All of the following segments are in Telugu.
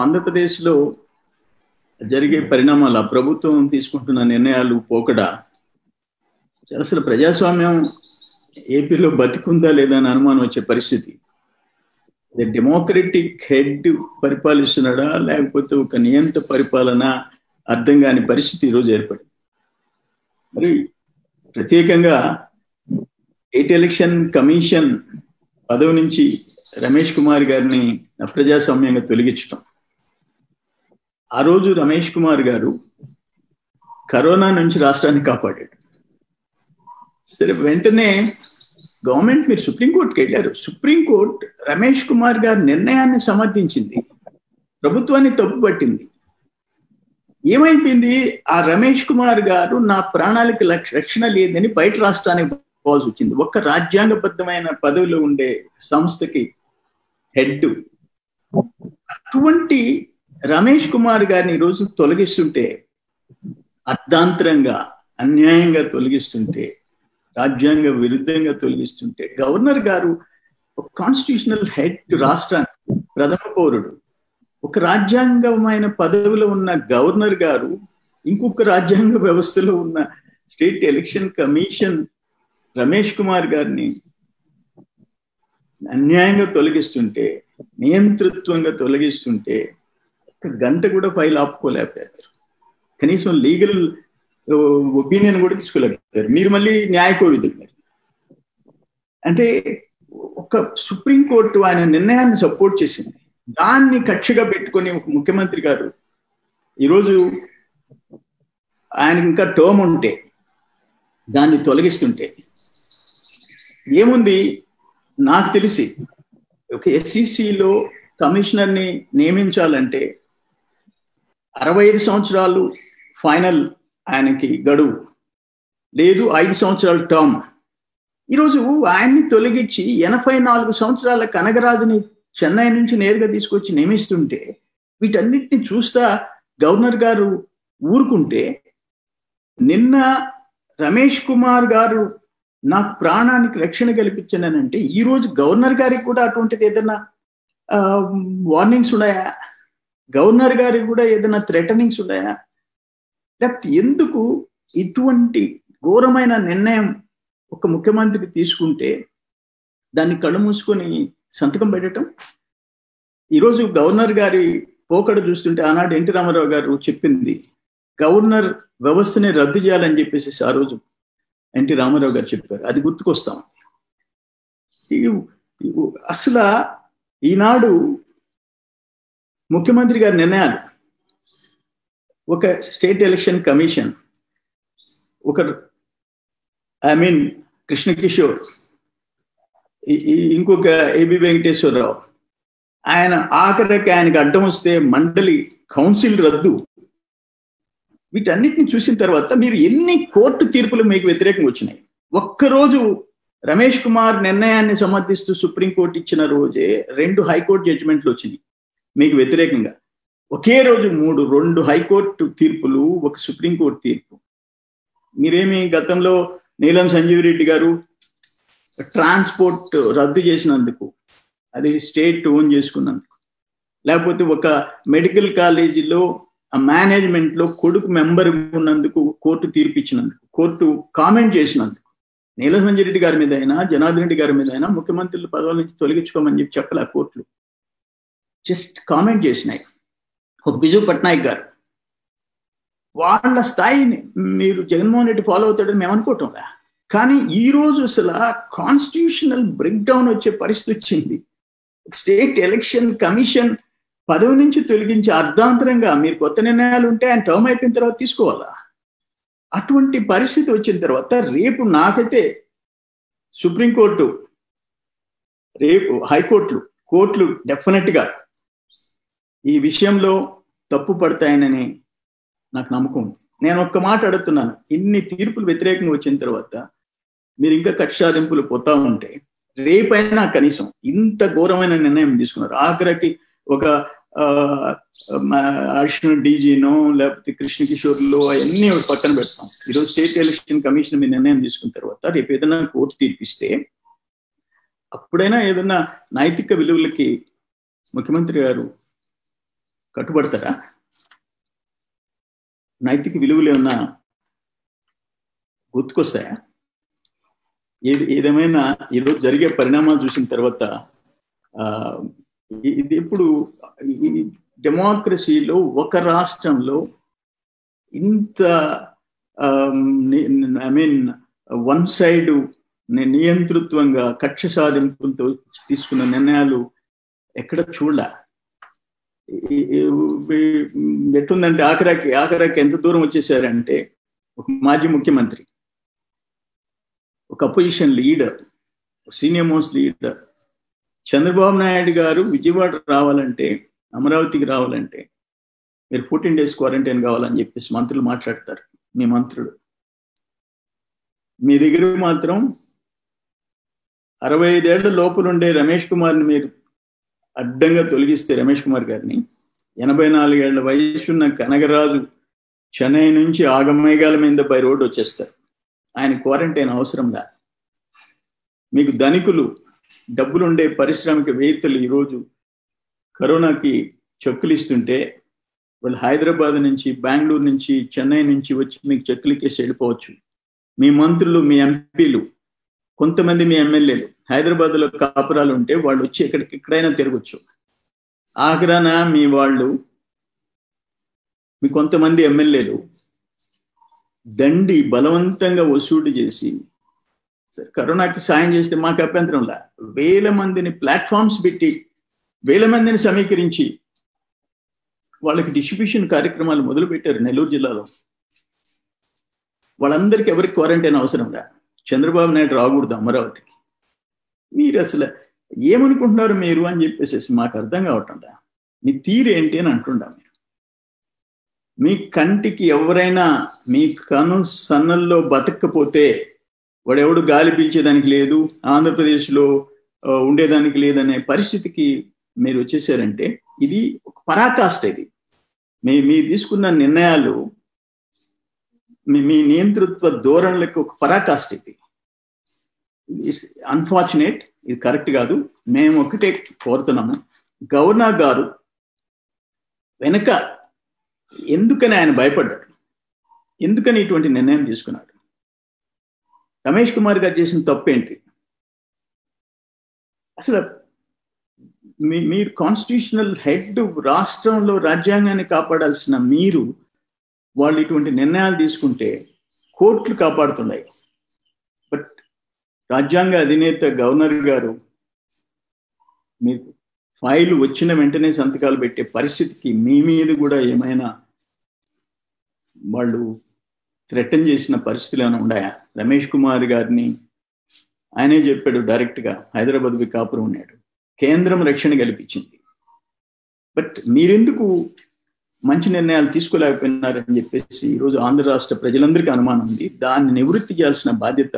ఆంధ్రప్రదేశ్లో జరిగే పరిణామాలు ఆ ప్రభుత్వం తీసుకుంటున్న నిర్ణయాలు పోకడా అసలు ప్రజాస్వామ్యం ఏపీలో బతికుందా లేదా అని అనుమానం వచ్చే పరిస్థితి డెమోక్రటిక్ హెడ్ పరిపాలిస్తున్నాడా లేకపోతే ఒక నియంత పరిపాలన అర్థం కాని పరిస్థితి ఈరోజు ఏర్పడింది మరి ప్రత్యేకంగా స్టేట్ ఎలక్షన్ కమిషన్ పదవి నుంచి రమేష్ కుమార్ గారిని అప్రజాస్వామ్యంగా తొలగించటం ఆ రోజు రమేష్ కుమార్ గారు కరోనా నుంచి రాష్ట్రాన్ని కాపాడాడు సరే వెంటనే గవర్నమెంట్ మీరు సుప్రీంకోర్టుకి వెళ్ళారు సుప్రీంకోర్టు రమేష్ కుమార్ గారి నిర్ణయాన్ని సమర్థించింది ప్రభుత్వాన్ని తప్పుపట్టింది ఏమైపోయింది ఆ రమేష్ కుమార్ గారు నా ప్రాణాలకు రక్షణ లేదని బయట రాష్ట్రానికి పోవాల్సి వచ్చింది ఒక్క రాజ్యాంగబద్ధమైన పదవిలో ఉండే సంస్థకి హెడ్ అటువంటి రమేష్ కుమార్ గారిని ఈరోజు తొలగిస్తుంటే అర్ధాంతరంగా అన్యాయంగా తొలగిస్తుంటే రాజ్యాంగ విరుద్ధంగా తొలగిస్తుంటే గవర్నర్ గారు ఒక కాన్స్టిట్యూషనల్ హెడ్ రాష్ట్రానికి ప్రథమ పౌరుడు ఒక రాజ్యాంగమైన పదవిలో ఉన్న గవర్నర్ గారు ఇంకొక రాజ్యాంగ వ్యవస్థలో ఉన్న state election commission Ramesh Kumar గారిని అన్యాయంగా తొలగిస్తుంటే నియంతృత్వంగా తొలగిస్తుంటే ఒక గంట కూడా ఫైల్ ఆపుకోలేకపోయారు కనీసం లీగల్ ఒపీనియన్ కూడా తీసుకోలేకపోయారు మీరు మళ్ళీ న్యాయ కోవిదులు మరి అంటే ఒక సుప్రీంకోర్టు ఆయన నిర్ణయాన్ని సపోర్ట్ చేసింది దాన్ని కక్షగా పెట్టుకొని ఒక ముఖ్యమంత్రి గారు ఈరోజు ఆయనకి ఇంకా టర్మ్ ఉంటే దాన్ని తొలగిస్తుంటే ఏముంది నాకు తెలిసి ఒక ఎస్సిసిలో కమిషనర్ని నియమించాలంటే అరవై ఐదు సంవత్సరాలు ఫైనల్ ఆయనకి గడువు లేదు ఐదు సంవత్సరాల టర్మ్ ఈరోజు ఆయన్ని తొలగించి ఎనభై నాలుగు సంవత్సరాల కనగరాజుని చెన్నై నుంచి నేరుగా తీసుకొచ్చి నియమిస్తుంటే వీటన్నిటిని చూస్తా గవర్నర్ గారు ఊరుకుంటే నిన్న రమేష్ కుమార్ గారు నాకు ప్రాణానికి రక్షణ కల్పించానంటే ఈ రోజు గవర్నర్ గారికి కూడా అటువంటిది ఏదైనా వార్నింగ్స్ ఉన్నాయా గవర్నర్ గారికి కూడా ఏదైనా థ్రెటనింగ్స్ ఉన్నాయా లేకపోతే ఎందుకు ఇటువంటి ఘోరమైన నిర్ణయం ఒక ముఖ్యమంత్రి తీసుకుంటే దాన్ని కళ్ళు మూసుకొని సంతకం పెట్టడం ఈరోజు గవర్నర్ గారి పోకడ చూస్తుంటే ఆనాడు ఎన్టీ రామారావు గారు చెప్పింది గవర్నర్ వ్యవస్థని రద్దు చేయాలని చెప్పేసి ఆ రోజు ఎన్టీ రామారావు గారు చెప్పారు అది గుర్తుకొస్తాం అసలు ఈనాడు ముఖ్యమంత్రి గారి నిర్ణయాలు ఒక స్టేట్ ఎలక్షన్ కమిషన్ ఒక ఐ మీన్ కృష్ణ కిషోర్ ఇంకొక ఏబి వెంకటేశ్వరరావు ఆయన ఆఖరికి ఆయనకి అడ్డం వస్తే మండలి కౌన్సిల్ రద్దు వీటన్నిటిని చూసిన తర్వాత మీరు ఎన్ని కోర్టు తీర్పులు మీకు వ్యతిరేకంగా వచ్చినాయి ఒక్కరోజు రమేష్ కుమార్ నిర్ణయాన్ని సమర్థిస్తూ సుప్రీంకోర్టు ఇచ్చిన రోజే రెండు హైకోర్టు జడ్జిమెంట్లు వచ్చినాయి మీకు వ్యతిరేకంగా ఒకే రోజు మూడు రెండు హైకోర్టు తీర్పులు ఒక సుప్రీంకోర్టు తీర్పు మీరేమి గతంలో నీలం సంజీవ్ రెడ్డి గారు ట్రాన్స్పోర్ట్ రద్దు చేసినందుకు అది స్టేట్ ఓన్ చేసుకున్నందుకు లేకపోతే ఒక మెడికల్ కాలేజీలో ఆ మేనేజ్మెంట్ లో కొడుకు మెంబర్ ఉన్నందుకు కోర్టు తీర్పు ఇచ్చినందుకు కోర్టు కామెంట్ చేసినందుకు నీల సంజయ్ రెడ్డి గారి మీద అయినా జనార్దన్ రెడ్డి గారి మీద అయినా ముఖ్యమంత్రుల పదవుల నుంచి తొలగించుకోమని చెప్పి చెప్పలే కోర్టులు జస్ట్ కామెంట్ చేసినాయి ఒక బిజు పట్నాయక్ గారు వాళ్ళ స్థాయిని మీరు జగన్మోహన్ రెడ్డి ఫాలో అవుతాడని మేము అనుకోవటంలా కానీ ఈ రోజు అసలు కాన్స్టిట్యూషనల్ బ్రేక్ డౌన్ వచ్చే పరిస్థితి వచ్చింది స్టేట్ ఎలక్షన్ కమిషన్ పదవి నుంచి తొలగించి అర్ధాంతరంగా మీరు కొత్త నిర్ణయాలు ఉంటే ఆయన టర్మ్ అయిపోయిన తర్వాత తీసుకోవాలా అటువంటి పరిస్థితి వచ్చిన తర్వాత రేపు నాకైతే సుప్రీంకోర్టు రేపు హైకోర్టులు కోర్టులు డెఫినెట్గా ఈ విషయంలో తప్పు పడతాయనని నాకు నమ్మకం ఉంది నేను ఒక్క మాట అడుగుతున్నాను ఇన్ని తీర్పులు వ్యతిరేకంగా వచ్చిన తర్వాత మీరు ఇంకా కక్షాదింపులు పోతా ఉంటే రేపైనా కనీసం ఇంత ఘోరమైన నిర్ణయం తీసుకున్నారు ఆఖరికి ఒక అడిషనల్ డీజీనో లేకపోతే కృష్ణ కిషోర్లో అవన్నీ పక్కన పెడతాం ఈరోజు స్టేట్ ఎలక్షన్ కమిషన్ మీద నిర్ణయం తీసుకున్న తర్వాత రేపు ఏదైనా కోర్టు తీర్పిస్తే అప్పుడైనా ఏదైనా నైతిక విలువలకి ముఖ్యమంత్రి గారు కట్టుబడతారా నైతిక విలువలు ఏమన్నా గుర్తుకొస్తాయా ఏది ఏదేమైనా ఈరోజు జరిగే పరిణామాలు చూసిన తర్వాత ఇది ఇప్పుడు డెమోక్రసీలో ఒక రాష్ట్రంలో ఇంత ఐ మీన్ వన్ సైడ్ నియంతృత్వంగా కక్ష సాధింపులతో తీసుకున్న నిర్ణయాలు ఎక్కడ చూడలే ఎట్టుందంటే ఆఖరాకి ఆఖరాకి ఎంత దూరం వచ్చేసారంటే ఒక మాజీ ముఖ్యమంత్రి ఒక opposition leader senior most leader Chandrababu Naidu గారు విజయవాడ రావాలంటే అమరావతికి రావాలంటే మీరు ఫోర్టీన్ డేస్ క్వారంటైన్ కావాలని చెప్పేసి మంత్రులు మాట్లాడతారు మీ మంత్రులు మీ దగ్గర మాత్రం అరవై ఐదేళ్ల లోపలుండే రమేష్ కుమార్ని మీరు అడ్డంగా తొలగిస్తే రమేష్ కుమార్ గారిని ఎనభై నాలుగేళ్ల వయసున్న కనగరాజు చెన్నై నుంచి ఆగమేఘాల మీద బై రోడ్డు వచ్చేస్తారు ఆయన క్వారంటైన్ అవసరంగా మీకు ధనికులు డబ్బులుండే పారిశ్రామికవేత్తలు ఈరోజు కరోనాకి చెక్కులు ఇస్తుంటే వాళ్ళు హైదరాబాద్ నుంచి బెంగళూరు నుంచి చెన్నై నుంచి వచ్చి మీకు చెక్కులు ఇచ్చేసి వెళ్ళిపోవచ్చు మీ మంత్రులు మీ ఎంపీలు కొంతమంది మీ ఎమ్మెల్యేలు హైదరాబాద్లో కాపురాలు ఉంటే వాళ్ళు వచ్చి ఎక్కడికి ఎక్కడైనా తిరగచ్చు ఆగ్రాన మీ వాళ్ళు మీ కొంతమంది ఎమ్మెల్యేలు దండి బలవంతంగా వసూలు చేసి కరోనాకి సాయం చేస్తే మాకు అభ్యంతరంలా వేల మందిని ప్లాట్ఫామ్స్ పెట్టి వేల మందిని సమీకరించి వాళ్ళకి డిస్ట్రిబ్యూషన్ కార్యక్రమాలు మొదలు పెట్టారు నెల్లూరు జిల్లాలో వాళ్ళందరికీ ఎవరికి క్వారంటైన్ అవసరంగా చంద్రబాబు నాయుడు రాకూడదు అమరావతికి మీరు అసలు ఏమనుకుంటున్నారు మీరు అని చెప్పేసి మాకు అర్థం కావటండా మీ తీరు ఏంటి అని అంటుండా మీరు మీ కంటికి ఎవరైనా మీ కను సన్నల్లో బతకపోతే వాడెవడు గాలి పీల్చేదానికి లేదు ఆంధ్రప్రదేశ్లో ఉండేదానికి లేదనే పరిస్థితికి మీరు వచ్చేసారంటే ఇది ఒక పరాకాష్ట ఇది మీ మీ తీసుకున్న నిర్ణయాలు మీ మీ నియంతృత్వ ధోరణులకు ఒక పరాకాష్ట ఇది అన్ఫార్చునేట్ ఇది కరెక్ట్ కాదు మేము ఒకటే కోరుతున్నాము గవర్నర్ గారు వెనక ఎందుకని ఆయన భయపడ్డాడు ఎందుకని ఇటువంటి నిర్ణయం తీసుకున్నాడు రమేష్ కుమార్ గారు చేసిన తప్పేంటి అసలు మీ మీరు కాన్స్టిట్యూషనల్ హెడ్ రాష్ట్రంలో రాజ్యాంగాన్ని కాపాడాల్సిన మీరు వాళ్ళు ఇటువంటి నిర్ణయాలు తీసుకుంటే కోర్టులు కాపాడుతున్నాయి బట్ రాజ్యాంగ అధినేత గవర్నర్ గారు మీకు ఫైల్ వచ్చిన వెంటనే సంతకాలు పెట్టే పరిస్థితికి మీ మీద కూడా ఏమైనా వాళ్ళు థ్రెటన్ చేసిన పరిస్థితులు ఏమైనా ఉన్నాయా రమేష్ కుమార్ గారిని ఆయనే చెప్పాడు డైరెక్ట్గా హైదరాబాద్ కాపురం ఉన్నాడు కేంద్రం రక్షణ కల్పించింది బట్ మీరెందుకు మంచి నిర్ణయాలు తీసుకోలేకపోయినారని చెప్పేసి ఈరోజు ఆంధ్ర రాష్ట్ర ప్రజలందరికీ అనుమానం ఉంది దాన్ని నివృత్తి చేయాల్సిన బాధ్యత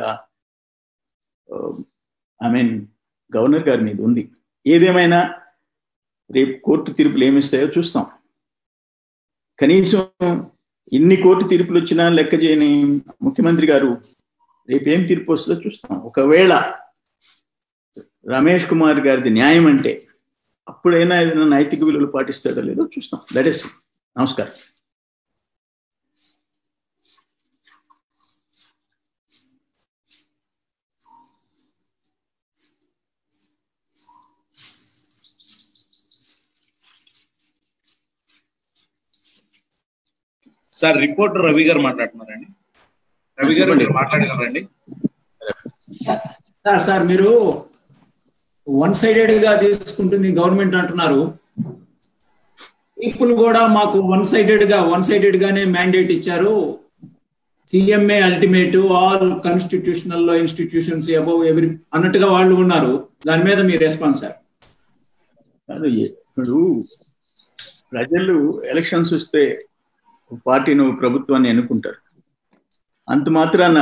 ఐ మీన్ గవర్నర్ గారి మీద ఉంది ఏదేమైనా రేపు కోర్టు తీర్పులు ఏమిస్తాయో చూస్తాం కనీసం ఇన్ని కోర్టు తీర్పులు వచ్చినా లెక్క చేయని ముఖ్యమంత్రి గారు రేపు ఏం తీర్పు వస్తుందో చూస్తాం ఒకవేళ రమేష్ కుమార్ గారిది న్యాయం అంటే అప్పుడైనా ఏదైనా నైతిక విలువలు పాటిస్తాడో లేదో చూస్తాం దట్ ఇస్ నమస్కారం సార్ రిపోర్టర్ రవి గారు మాట్లాడుతున్నారండి రవి గారు మీరు మాట్లాడగలరండి సార్ సార్ మీరు వన్ సైడెడ్ గా తీసుకుంటుంది గవర్నమెంట్ అంటున్నారు పీపుల్ కూడా మాకు వన్ సైడెడ్ గా వన్ సైడెడ్ గానే మ్యాండేట్ ఇచ్చారు CMA ultimate all constitutional institutions above ఎవరి అన్నట్టుగా వాళ్ళు ఉన్నారు దాని మీద మీ రెస్పాన్స్ సార్ కాదు ఇప్పుడు ప్రజలు ఎలక్షన్స్ వస్తే పార్టీ నువ్వు ప్రభుత్వాన్ని ఎన్నుకుంటారు అంత మాత్రాన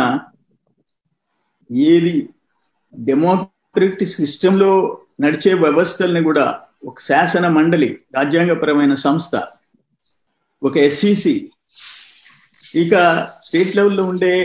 ఏది డెమోక్రటిక్ సిస్టంలో నడిచే వ్యవస్థల్ని కూడా ఒక శాసన మండలి రాజ్యాంగపరమైన సంస్థ ఒక ఎస్సిసి ఇక స్టేట్ లెవెల్లో ఉండే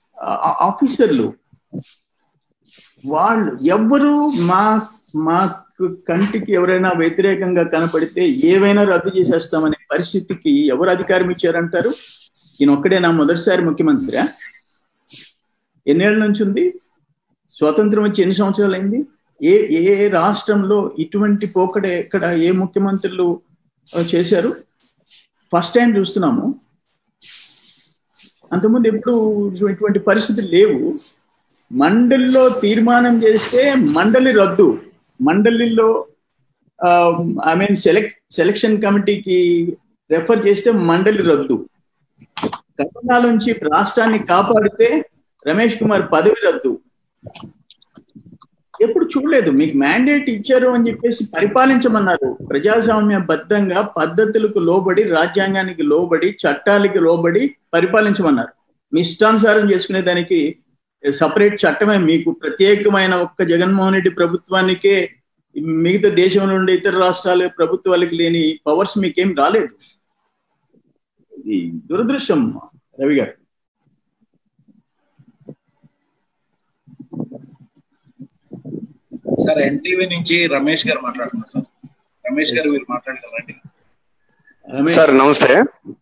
ఆఫీసర్లు వాళ్ళు ఎవ్వరూ మా మా కంటికి ఎవరైనా వ్యతిరేకంగా కనపడితే ఏవైనా రద్దు చేసేస్తామనే పరిస్థితికి ఎవరు అధికారం ఇచ్చారంటారు ఈయన ఒక్కడే నా మొదటిసారి ముఖ్యమంత్రి ఎన్నేళ్ల నుంచి ఉంది స్వాతంత్రం వచ్చి ఎన్ని సంవత్సరాలు అయింది ఏ ఏ రాష్ట్రంలో ఇటువంటి పోకడే ఎక్కడ ఏ ముఖ్యమంత్రులు చేశారు ఫస్ట్ టైం చూస్తున్నాము అంతకుముందు ఎప్పుడు ఇటువంటి పరిస్థితులు లేవు మండలిలో తీర్మానం చేస్తే మండలి రద్దు మండలిలో ఐ మీన్ సెలెక్ట్ సెలక్షన్ కమిటీకి రెఫర్ చేస్తే మండలి రద్దు కరోనా నుంచి రాష్ట్రాన్ని కాపాడితే రమేష్ కుమార్ పదవి రద్దు ఎప్పుడు చూడలేదు మీకు మ్యాండేట్ ఇచ్చారు అని చెప్పేసి పరిపాలించమన్నారు ప్రజాస్వామ్య బద్ధంగా పద్ధతులకు లోబడి రాజ్యాంగానికి లోబడి చట్టాలకి లోబడి పరిపాలించమన్నారు మీ ఇష్టానుసారం చేసుకునే దానికి సపరేట్ చట్టమే మీకు ప్రత్యేకమైన ఒక్క జగన్మోహన్ రెడ్డి ప్రభుత్వానికే మిగతా దేశంలో ఉండే ఇతర రాష్ట్రాల ప్రభుత్వాలకి లేని పవర్స్ మీకేం రాలేదు ఇది దురదృష్టం రవి గారు సార్ ఎన్టీవీ నుంచి రమేష్ గారు మాట్లాడుతున్నారు సార్ రమేష్ గారు మీరు మాట్లాడగలరండి సార్ నమస్తే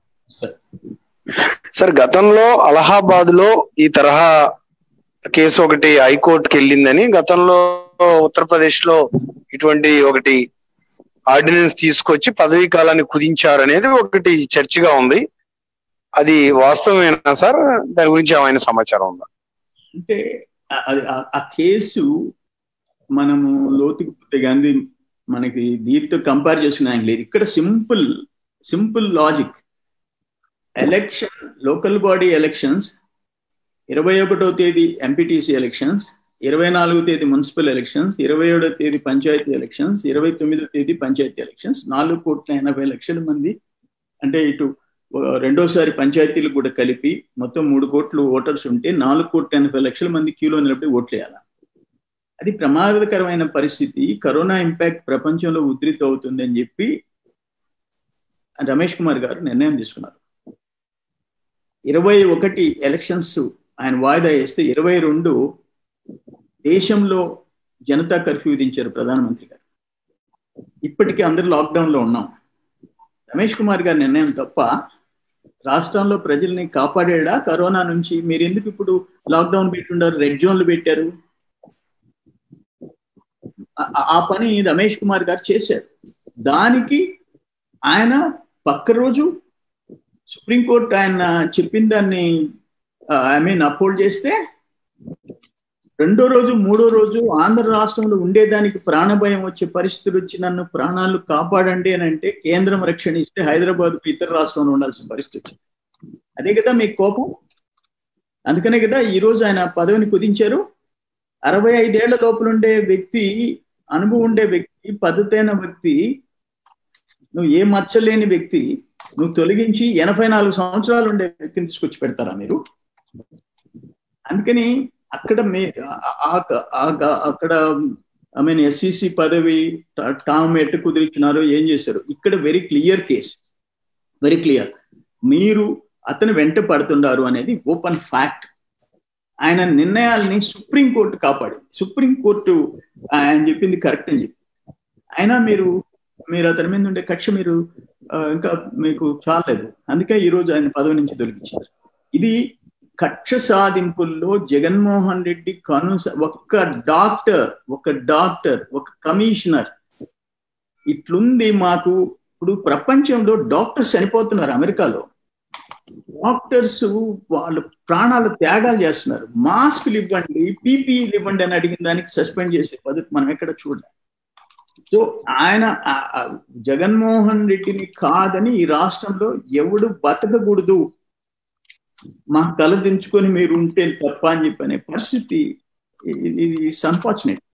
సార్ గతంలో అలహాబాద్ లో ఈ తరహా కేసు ఒకటి హైకోర్టుకి వెళ్ళిందని గతంలో ఉత్తరప్రదేశ్ లో ఇటువంటి ఒకటి ఆర్డినెన్స్ తీసుకొచ్చి పదవీ కాలాన్ని కుదించారనేది ఒకటి చర్చగా ఉంది అది వాస్తవమేనా సార్ దాని గురించి ఏమైనా సమాచారం ఉందా అంటే ఆ కేసు మనము లోతుకు పోతే గాంధీ మనకి దీంతో కంపేర్ చేసుకునే లేదు ఇక్కడ simple simple logic election local body elections ఇరవై ఒకటో తేదీ ఎంపీటీసీ ఎలక్షన్స్ ఇరవై నాలుగో తేదీ మున్సిపల్ ఎలక్షన్స్ ఇరవై ఏడో తేదీ పంచాయతీ ఎలక్షన్స్ ఇరవై తొమ్మిదో తేదీ పంచాయతీ ఎలక్షన్స్ నాలుగు కోట్ల ఎనభై లక్షల మంది అంటే ఇటు రెండోసారి పంచాయతీలు కూడా కలిపి మొత్తం మూడు కోట్లు ఓటర్స్ ఉంటే నాలుగు కోట్ల ఎనభై లక్షల మంది క్యూలో నిలబడి ఓట్లు వేయాలి అది ప్రమాదకరమైన పరిస్థితి కరోనా ఇంపాక్ట్ ప్రపంచంలో ఉధృతి అవుతుంది అని చెప్పి రమేష్ కుమార్ గారు నిర్ణయం తీసుకున్నారు ఇరవై ఒకటి ఎలక్షన్స్ ఆయన వాయిదా వేస్తే ఇరవై రెండు దేశంలో జనతా కర్ఫ్యూ విధించారు ప్రధానమంత్రి గారు ఇప్పటికీ అందరు లాక్డౌన్ లో ఉన్నాం రమేష్ కుమార్ గారి నిర్ణయం తప్ప రాష్ట్రంలో ప్రజల్ని కాపాడేడా కరోనా నుంచి మీరు ఎందుకు ఇప్పుడు లాక్డౌన్ పెట్టుండారు రెడ్ జోన్లు పెట్టారు ఆ పని రమేష్ కుమార్ గారు చేశారు దానికి ఆయన పక్క రోజు సుప్రీంకోర్టు ఆయన చెప్పిన దాన్ని ఐ మీన్ అప్హోల్డ్ చేస్తే రెండో రోజు మూడో రోజు ఆంధ్ర రాష్ట్రంలో ఉండేదానికి ప్రాణభయం వచ్చే పరిస్థితులు వచ్చి నన్ను ప్రాణాలు కాపాడండి అని అంటే కేంద్రం రక్షణ ఇస్తే హైదరాబాద్ ఇతర రాష్ట్రంలో ఉండాల్సిన పరిస్థితి అదే కదా మీకు కోపం అందుకనే కదా ఈ రోజు ఆయన పదవిని కుదించారు అరవై ఐదేళ్ల లోపల ఉండే వ్యక్తి అనుభవం ఉండే వ్యక్తి పద్ధతైన వ్యక్తి నువ్వు ఏ మచ్చలేని వ్యక్తి నువ్వు తొలగించి ఎనభై నాలుగు సంవత్సరాలు ఉండే వ్యక్తిని తీసుకొచ్చి పెడతారా మీరు అందుకని అక్కడ మే అక్కడ ఐ మీన్ ఎస్సిసి పదవి టామ్ ఎట్టు కుదిరించినారో ఏం చేశారు ఇక్కడ very clear case very clear మీరు అతను వెంట పడుతున్నారు అనేది ఓపెన్ ఫ్యాక్ట్ ఆయన నిర్ణయాల్ని సుప్రీంకోర్టు కాపాడింది సుప్రీంకోర్టు ఆయన చెప్పింది కరెక్ట్ అని చెప్పి అయినా మీరు మీరు అతని మీద ఉండే కక్ష మీరు ఇంకా మీకు చాలేదు అందుకే ఈరోజు ఆయన పదవి నుంచి తొలగించారు ఇది కక్ష సాధింపుల్లో జగన్మోహన్ రెడ్డి కను ఒక్క డాక్టర్ ఒక డాక్టర్ ఒక కమిషనర్ ఇట్లుంది మాకు ఇప్పుడు ప్రపంచంలో డాక్టర్స్ చనిపోతున్నారు అమెరికాలో డాక్టర్స్ వాళ్ళు ప్రాణాలు త్యాగాలు చేస్తున్నారు మాస్కులు ఇవ్వండి పీపీఈలు ఇవ్వండి అని అడిగిన దానికి సస్పెండ్ చేసే పద్ధతి మనం ఎక్కడ చూడలేం సో ఆయన జగన్మోహన్ రెడ్డిని కాదని ఈ రాష్ట్రంలో ఎవడు బతకకూడదు మా తల దించుకొని మీరు ఉంటే తప్ప అని చెప్పనే పరిస్థితి ఇది అన్ఫార్చునేట్